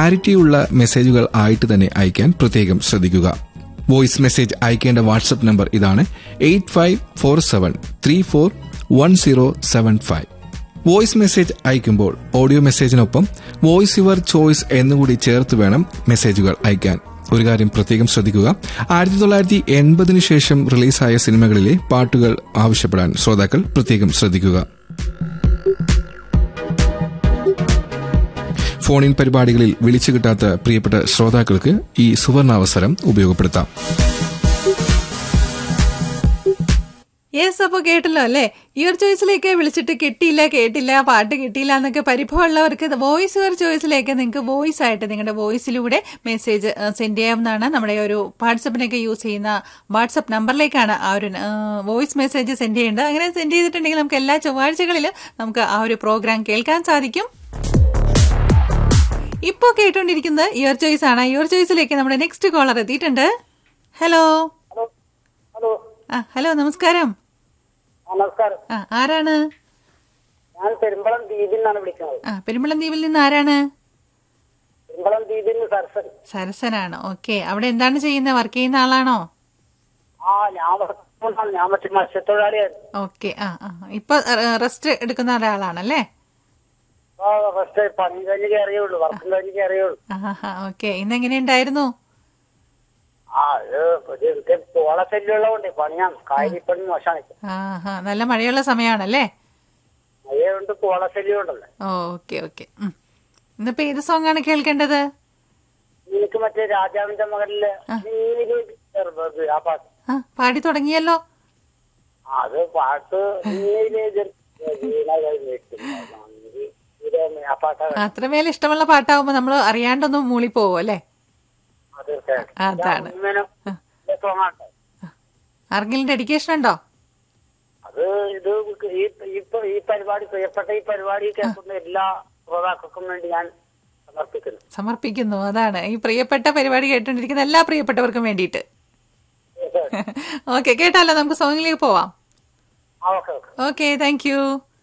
ക്ലാരിറ്റിയുള്ള മെസ്സേജുകൾ ആയിട്ട് തന്നെ അയക്കാൻ പ്രത്യേകം ശ്രദ്ധിക്കുക വോയിസ് മെസ്സേജ് അയക്കേണ്ട വാട്സ്ആപ്പ് നമ്പർ ഇതാണ് eight five four seven three four one zero seven five voice message അയക്കുമ്പോൾ ഓഡിയോ മെസ്സേജിനൊപ്പം വോയിസ് യുവർ ചോയ്സ് എന്നുകൂടി ചേർത്ത് വേണം മെസ്സേജുകൾ അയക്കാൻ ഒരു കാര്യം പ്രത്യേകം ശ്രദ്ധിക്കുക ആയിരത്തി തൊള്ളായിരത്തി എൺപതിനു ശേഷം റിലീസായ സിനിമകളിലെ പാട്ടുകൾ ആവശ്യപ്പെടാൻ ശ്രോതാക്കൾ പ്രത്യേകം ശ്രദ്ധിക്കുക ഫോണിൻ പരിപാടികളിൽ വിളിച്ചു കിട്ടാത്ത പ്രിയപ്പെട്ട ശ്രോതാക്കൾക്ക് ഈ സുവർണാവസരം ഉപയോഗപ്പെടുത്താം യെസ് അപ്പൊ കേട്ടല്ലോ അല്ലേ ഇയർ ചോയ്സിലേക്ക് വിളിച്ചിട്ട് കിട്ടിയില്ല കേട്ടില്ല പാട്ട് കിട്ടിയില്ല എന്നൊക്കെ പരിഭവമുള്ളവർക്ക് വോയിസ് ഇയർ ചോയ്സിലേക്ക് നിങ്ങൾക്ക് വോയിസ് ആയിട്ട് നിങ്ങളുടെ വോയിസിലൂടെ മെസ്സേജ് സെൻഡ് ചെയ്യാവുന്നതാണ് നമ്മുടെ ഒരു വാട്സപ്പിനൊക്കെ യൂസ് ചെയ്യുന്ന വാട്സപ്പ് നമ്പറിലേക്കാണ് ആ ഒരു വോയിസ് മെസ്സേജ് സെൻഡ് ചെയ്യേണ്ടത് അങ്ങനെ സെൻഡ് ചെയ്തിട്ടുണ്ടെങ്കിൽ നമുക്ക് എല്ലാ ചൊവ്വാഴ്ചകളിലും നമുക്ക് ആ ഒരു പ്രോഗ്രാം കേൾക്കാൻ സാധിക്കും ഇപ്പോ കേട്ടോണ്ടിരിക്കുന്നത് ഇയർ ചോയ്സ് ആണ് ഇയർ ചോയ്സിലേക്ക് നമ്മുടെ നെക്സ്റ്റ് കോളർ എത്തിയിട്ടുണ്ട് ഹലോ ഹലോ ഹലോ ആ ഹലോ നമസ്കാരം ആ നമസ്കാരം ആ ആരാണ് ഞാൻ പെരുമ്പളം ദ്വീപിൽ നിന്നാണ് വിളിക്കുന്നത് ആ പെരുമ്പളം ദ്വീപിൽ നിന്ന് ആരാണ് പെരുമ്പളം ദ്വീപിൽ നിന്ന് സരസൻ സരസനാണ് ഓക്കെ അവിടെ എന്താണ് ചെയ്യുന്നത് വർക്ക് ചെയ്യുന്ന ആളാണോ ആ ഞാൻ വർക്കുകൊണ്ടാണ് ഞാൻ മറ്റു മത്സ്യത്തൊഴിലാളിയായിരുന്നു ഓക്കെ ആ ആ ഇപ്പൊ റെസ്റ്റ് എടുക്കുന്ന ഒരാളാണല്ലേ ആ ഫസ്റ്റ് പണി കഴിഞ്ഞ് കയറിയുള്ളൂ വർക്കും കഴിഞ്ഞ് കയറിയുള്ളൂ ആ ഓക്കെ ഇന്ന് എങ്ങനെയുണ്ടായിരുന്നു ആ ഇത് ഒരു എനിക്ക് പോള ശല്യമുള്ളതുകൊണ്ട് പണിയാണ് കായലിപ്പണി മോശമാണ് ആ ഹാ നല്ല മഴയുള്ള സമയമാണല്ലേ മഴയുണ്ട് പോള ശല്യം ഉണ്ടല്ലോ ഓക്കെ ഓക്കെ ഇന്നിപ്പോ ഏത് സോങ് ആണ് കേൾക്കേണ്ടത് എനിക്ക് മറ്റേ രാജാവിന്റെ മകളില് നീലി ചെറുത് ആ പാട്ട് ആ പാടി തുടങ്ങിയല്ലോ അത് പാട്ട് നീലി വീണ കഴിഞ്ഞിട്ടില്ല. ഇത് ആ പാട്ടാണ് അത്രമേൽ ഇഷ്ടമുള്ള പാട്ടാവുമ്പോ നമ്മൾ അറിയാണ്ടൊന്നും മൂളിപ്പോവും അല്ലേ അത് തീർച്ചയായിട്ടും. അതാണ്. ഇങ്ങനെ സോങ്ങാണ് ആർക്കെങ്കിലും ഡെഡിക്കേഷൻ ഉണ്ടോ അത് ഇത് ഈ ഇപ്പൊ ഈ പരിപാടി പ്രിയപ്പെട്ട ഈ പരിപാടി കേൾക്കുന്ന എല്ലാ ശ്രോതാക്കൾക്കും വേണ്ടി ഞാൻ സമർപ്പിക്കുന്നു സമർപ്പിക്കുന്നു അതാണ് ഈ പ്രിയപ്പെട്ട പരിപാടി കേട്ടോണ്ടിരിക്കുന്ന എല്ലാ പ്രിയപ്പെട്ടവർക്കും വേണ്ടിയിട്ട് ഓക്കെ കേട്ടാലോ നമുക്ക് സോങ്ങിലേക്ക് പോവാം ആ okay okay okay thank U